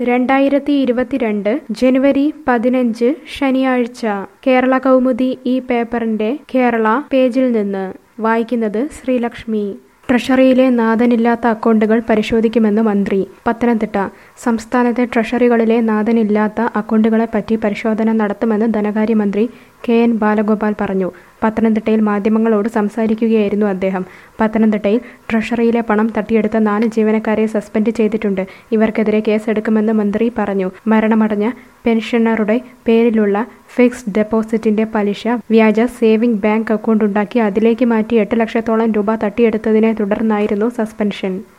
രണ്ടായിരത്തി ഇരുപത്തിരണ്ട് ജനുവരി പതിനഞ്ച് ശനിയാഴ്ച കേരള കൗമുദി ഈ പേപ്പറിന്റെ കേരള പേജിൽ നിന്ന് വായിക്കുന്നത് ശ്രീലക്ഷ്മി ട്രഷറിയിലെ നാഥനില്ലാത്ത അക്കൗണ്ടുകൾ പരിശോധിക്കുമെന്ന് മന്ത്രി പത്തനംതിട്ട സംസ്ഥാനത്തെ ട്രഷറികളിലെ നാഥനില്ലാത്ത അക്കൗണ്ടുകളെപ്പറ്റി പരിശോധന നടത്തുമെന്ന് ധനകാര്യമന്ത്രി കെ എൻ ബാലഗോപാൽ പറഞ്ഞു പത്തനംതിട്ടയിൽ മാധ്യമങ്ങളോട് സംസാരിക്കുകയായിരുന്നു അദ്ദേഹം പത്തനംതിട്ടയിൽ ട്രഷറിയിലെ പണം തട്ടിയെടുത്ത നാല് ജീവനക്കാരെ സസ്പെൻഡ് ചെയ്തിട്ടുണ്ട് ഇവർക്കെതിരെ കേസെടുക്കുമെന്ന് മന്ത്രി പറഞ്ഞു മരണമടഞ്ഞ പെൻഷനറുടെ പേരിലുള്ള ഫിക്സ്ഡ് ഡെപ്പോസിറ്റിന്റെ പലിശ വ്യാജ സേവിംഗ് ബാങ്ക് അക്കൗണ്ട് ഉണ്ടാക്കി അതിലേക്ക് മാറ്റി എട്ട് ലക്ഷത്തോളം രൂപ തട്ടിയെടുത്തതിനെ തുടർന്നായിരുന്നു സസ്പെൻഷൻ